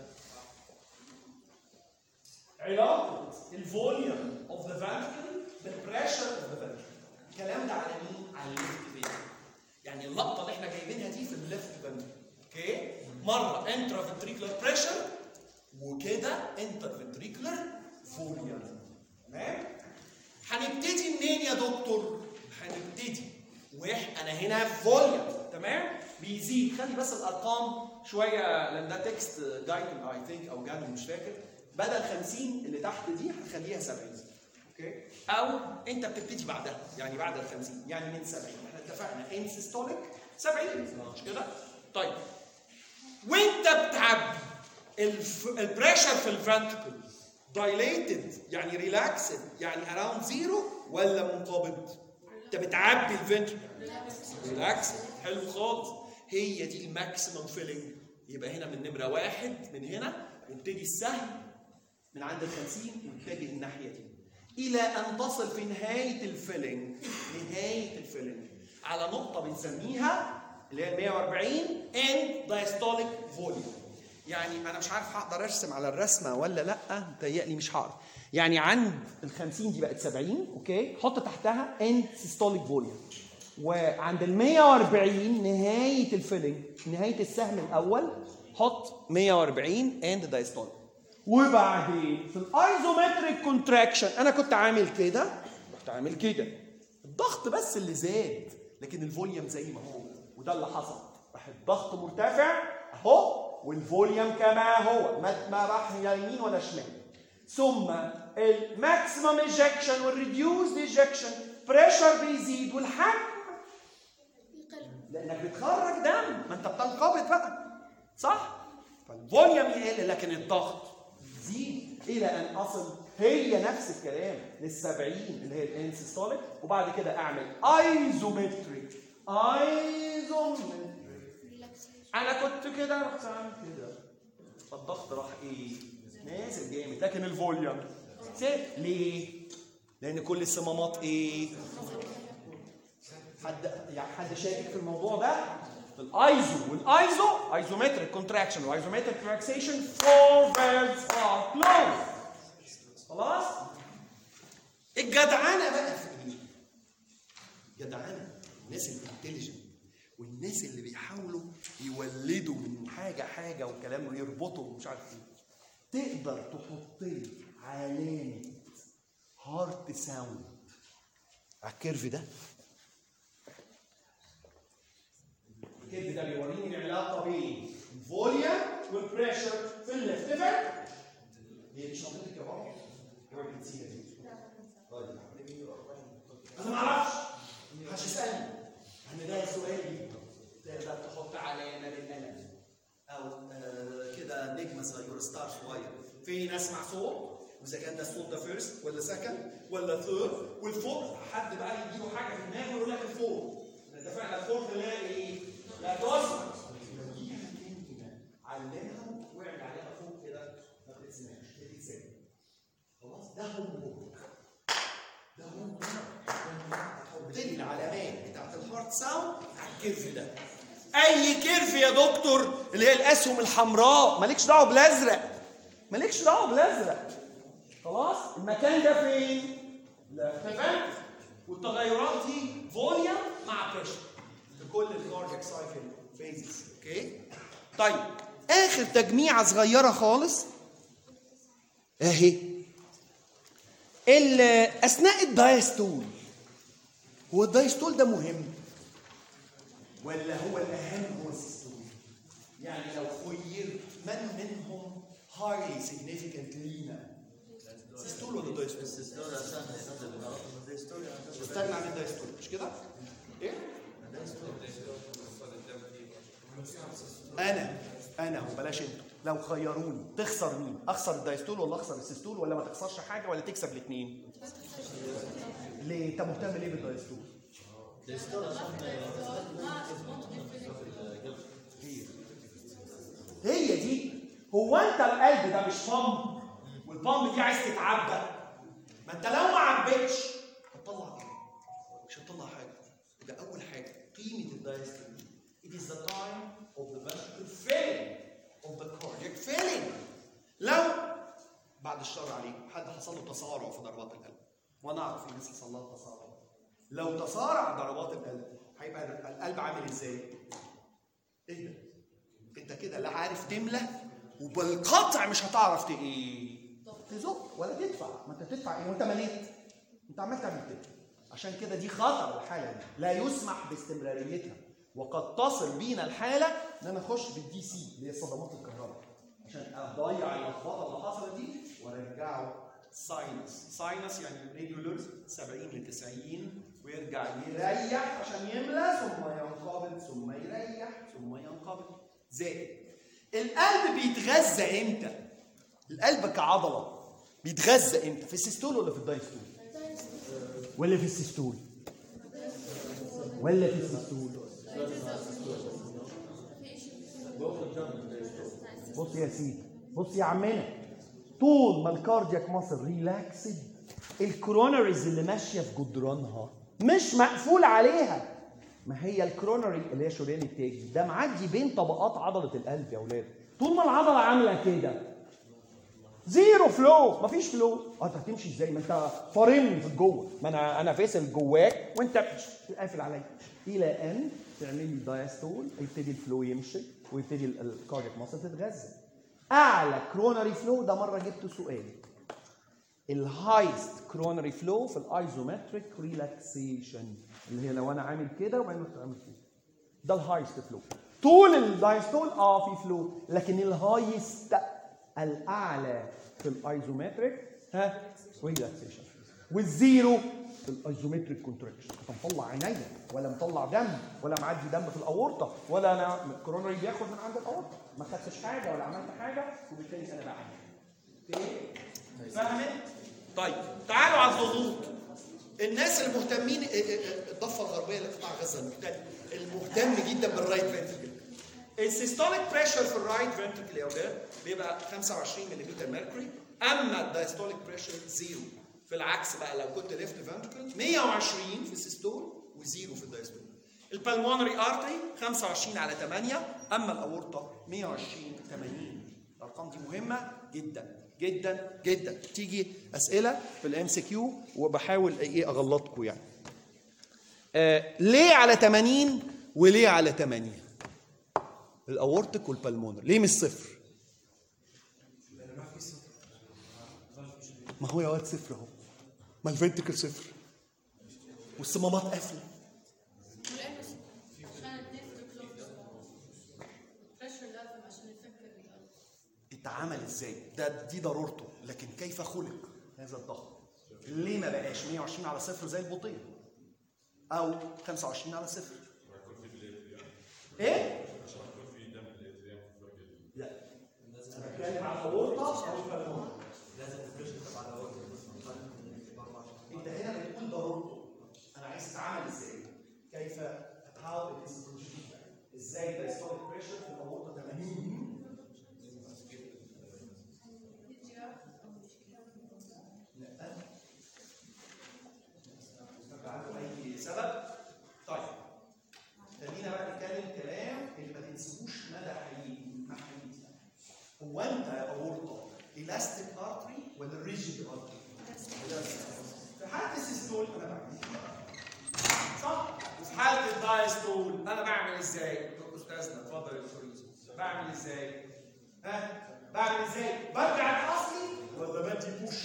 علاقه الفوليوم اوف ذا فنتركل بالبريشر اوف ذا فنتركل الكلام ده على مين؟ على الليفت فين يعني اللقطه اللي احنا جايبينها دي في الليفت فنتركل اوكي مره انترا فنتريكولار بريشر وكده انتر فنتريكولار فوليوم تمام هنبتدي منين يا دكتور؟ هنبتدي واحد انا هنا فوليوم تمام؟ بيزيد خلي بس الارقام شويه لان ده تكست جايدنج اي ثينك او جايدنج مش فاكر بدل 50 اللي تحت دي هنخليها 70 اوكي؟ او انت بتبتدي بعدها يعني بعد ال 50 يعني من 70 احنا اتفقنا ان سيستوليك 70 مش كده؟ طيب وانت بتعبي الف... البريشر في الفنتركل دايليتد يعني ريلاكسد يعني اراوند زيرو ولا منقبض؟ انت بتعبي الفنتركل ريلاكس حلو خالص هي دي الماكسيمم فيلينج يبقى هنا من نمره واحد من هنا وابتدي السهم من عند ال 50 واتجه الناحيه دي الى ان تصل في نهايه الفيلينج نهايه الفيلينج على نقطه بنسميها اللي هي ال 140 ان دايستوليك فوليوم يعني انا مش عارف هقدر ارسم على الرسمه ولا لا متهيألي مش هعرف يعني عند ال 50 دي بقت 70 اوكي حط تحتها اند سيستوليك فوليوم وعند ال 140 نهايه الفيلنج نهايه السهم الاول حط 140 اند دايستوليك وبعدين في الايزومتريك كونتراكشن انا كنت عامل كده رحت عامل كده الضغط بس اللي زاد لكن الفوليوم زي ما هو وده اللي حصل راح الضغط مرتفع اهو والفوليوم كما هو ما ما راح لا يمين ولا شمال ثم الماكسيمم ايجكشن والريديوز ايجكشن بريشر بيزيد والحجم لانك بتخرج دم ما انت بتنقبض بقى صح فالفوليوم يقل لكن الضغط يزيد الى ان اصل هي نفس الكلام لل 70 اللي هي الانسيستوليك وبعد كده اعمل ايزومتريك ايزومتريك انا كنت كده رحت عامل كده فالضغط راح ايه؟ نازل جامد لكن الفوليوم ثابت ليه؟ لان كل الصمامات ايه؟ حد يعني حد شاكك في الموضوع ده؟ في الايزو والايزو ايزومتريك كونتراكشن وايزومتريك ريلاكسيشن فور فالفز ار كلوز خلاص؟ الجدعنه بقى في ايه؟ جدعنه الناس الانتليجنت والناس اللي بيحاولوا يولدوا من حاجه حاجه والكلام ويربطوا ومش عارف ايه تقدر تحط لي علامه هارت ساوند على الكيرف ده الكيرف ده بيوريني العلاقه بين الفوليوم والبريشر في الليفت فنتركل هي دي شنطتك يا بابا؟ اوعي تنسيها دي طيب انا ما اعرفش محدش يسالني انا ده سؤالي تقدر تحط علامه بالقلم او آه، كده نجمه صغيره ستار صغير فين اسمع صوت واذا كان ده الصوت ده فيرست ولا سكند ولا ثيرد والفوق حد بقى يجيله حاجه في دماغه يقول لك الفوق انت فعلا الفوق تلاقي ايه؟ لا تسمع علمها واعمل عليها فوق كده ما تتسمعش تتسمع خلاص ده هو ده هو حط لي العلامات بتاعت الهارت ساوند على الكيرف ده اي كيرف يا دكتور اللي هي الاسهم الحمراء مالكش دعوه بالازرق مالكش دعوه بالازرق خلاص المكان ده فين لا والتغيرات دي فوليوم مع بريشر في كل الكاردياك سايكل فيزز اوكي طيب اخر تجميعه صغيره خالص اهي ال- اثناء الدايستول هو الدايستول ده مهم ولا هو الاهم هو السيستول يعني لو خير من منهم highly significant لينا سيستول ولا دايستول الدستور عشان ينزل الغلط من الدستور استغنى عن الدايستول مش كده ايه انا انا هو بلاش انتوا لو خيروني تخسر مين اخسر الدايستول ولا اخسر السيستول ولا ما تخسرش حاجه ولا تكسب الاثنين ليه انت مهتم ليه بالدايستول الدستور عشان هي هي دي هو انت القلب ده مش بامب والبامب دي عايز تتعبى ما انت لو ما عبيتش هتطلع ايه؟ مش هتطلع حاجه ده اول حاجه قيمه الدايستول It is the time of the ventricular filling of the cardiac filling لو بعد الشر عليكم حد حصل له تسارع في ضربات القلب وانا اعرف في ناس حصل لها تسارع لو تسارع ضربات القلب هيبقى القلب عامل ازاي؟ ايه ده؟ انت كده لا عارف تملى وبالقطع مش هتعرف ت- ايه تزق ولا تدفع ما انت تدفع ايه وانت مليت انت عمال تعمل كده عشان كده دي خطر الحاله دي لا يسمح باستمراريتها وقد تصل بينا الحاله ان انا اخش بالدي سي اللي هي صدمات الكهرباء عشان اضيع اللخبطه اللي حصلت دي وارجعه ساينس ساينس يعني ريجولر 70 ل 90 ويرجع يريح عشان يملى ثم ينقبض ثم يريح ثم ينقبض زائد القلب بيتغذى امتى؟ القلب كعضله بيتغذى امتى؟ في السيستول ولا في الدايستول؟ ولا في السيستول؟ ولا في السيستول؟ بص يا سيدي بص يا عمنا طول ما الكاردياك ماسل ريلاكسد الكرونريز اللي ماشيه في جدرانها مش مقفول عليها ما هي الكرونري اللي هي شريان التاج ده معدي بين طبقات عضله القلب يا اولاد طول ما العضله عامله كده زيرو فلو مفيش فلو اه انت هتمشي ازاي ما انت فارمني في جوه ما انا انا فيسل جواك وانت قافل عليا الى ان تعمل لي دايستول يبتدي الفلو يمشي ويبتدي الكاردياك ماسل تتغذى اعلى كرونري فلو ده مره جبت سؤال الهايست كرونري فلو في الايزومتريك ريلاكسيشن اللي هي لو انا عامل كده وبعدين رحت عامل كده ده الهايست فلو طول الدايستول اه في فلو لكن الهايست الاعلى في الايزومتريك ها ريلاكسيشن والزيرو في الايزومتريك كونتراكشن انت مطلع عينيا ولا مطلع دم ولا معدي دم في الاورطه ولا انا الكورونري بياخد من عند الاورطه ما خدتش حاجه ولا عملت حاجه وبالتالي انا بعمل فاهمين؟ طيب تعالوا على الضغوط الناس المهتمين الضفه الغربيه لقطاع غزه المهتم المهتم جدا بالرايت فنتركل السيستوليك بريشر في الرايت فنتركل يا اولاد بيبقى 25 ملم ميركوري اما الدايستوليك بريشر زيرو في العكس بقى لو كنت ليفت فنتركل 120 في السيستول وزيرو في الدايستول البلمونري ارتري 25 على 8 اما الاورطه 120 80 الارقام دي مهمه جدا جدا جدا تيجي اسئله في الام سي كيو وبحاول ايه اغلطكم يعني آه ليه على 80 وليه على 8 الاورتك والبلمونر ليه مش صفر ما هو يا واد صفر اهو ما الفنتكل صفر والصمامات قافله والأنس عشان النفط كلوز بريشر لازم عشان يفكر القلب اتعمل ازاي ده دي ضرورته لكن كيف خلق هذا الضغط ليه ما بقاش 120 على صفر زي البطيء او 25 على صفر ايه لا انا بتكلم على الاورطه او البلمون انت هنا بتقول ضرورته انا عايز اتعامل ازاي كيف how it is produced ازاي ده يستوعب بريشر في الاورطه 80 عنده اي سبب طيب خلينا بقى نتكلم كلام اللي ما تنسبوش مدى حقيقي حقيقي هو انت يا اورطه الاستيك ارتري ولا ريجيد ارتري؟ في حاله السيستول انا بعمل صح؟ وفي حاله الدايستول انا بعمل ازاي؟ استاذنا اتفضل يا دكتور يوسف بعمل ازاي؟ ها؟ بعمل ازاي؟ برجع الاصلي ولا بدي بوش؟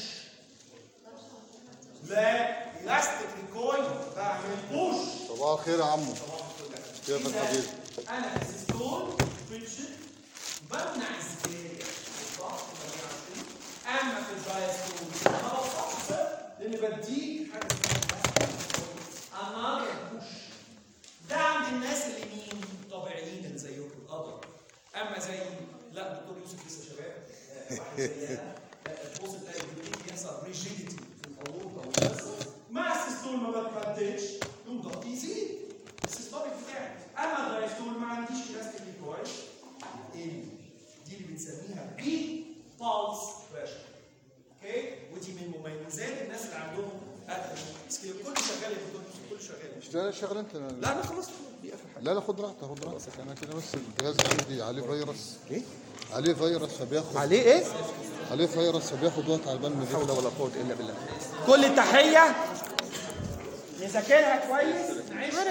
لا الاستيك ريكويل بعمل بوش صباح الخير يا عمو كيف الحبيب؟ انا اسيستول فيتشن بمنع ازاي الضغط بمنع فيه. اما في الدايستول ما بوصلش لان بديك حاجه اسمها بوش ده عند الناس اللي مين طبيعيين اللي زيكم القدر اما زي لا دكتور يوسف لسه شباب آه، واحد زي انا آه، تبص تلاقي الجلوتين بيحصل ريجيديتي في الاورطه والجسم مع السيستول ما بتمددش يوم ضغطي يزيد السيستوليك بتاعي اما الدايستول ما عنديش الاستيك كويس ال دي اللي بنسميها بي بالس بريشر اوكي ودي من مميزات الناس اللي عندهم سكيل كل شغال يا دكتور يوسف كل شغال اشتغل شغل انت لا انا خلصت دي اخر حاجه لا لا خد راحتك خد راحتك انا كده بس الجهاز عندي عليه فيروس ايه عليه فيروس فبياخد عليه ايه عليه فيروس فبياخد وقت على بال ما حول بيفتح ولا قوه الا بالله كل التحيه نذاكرها كويس نعيش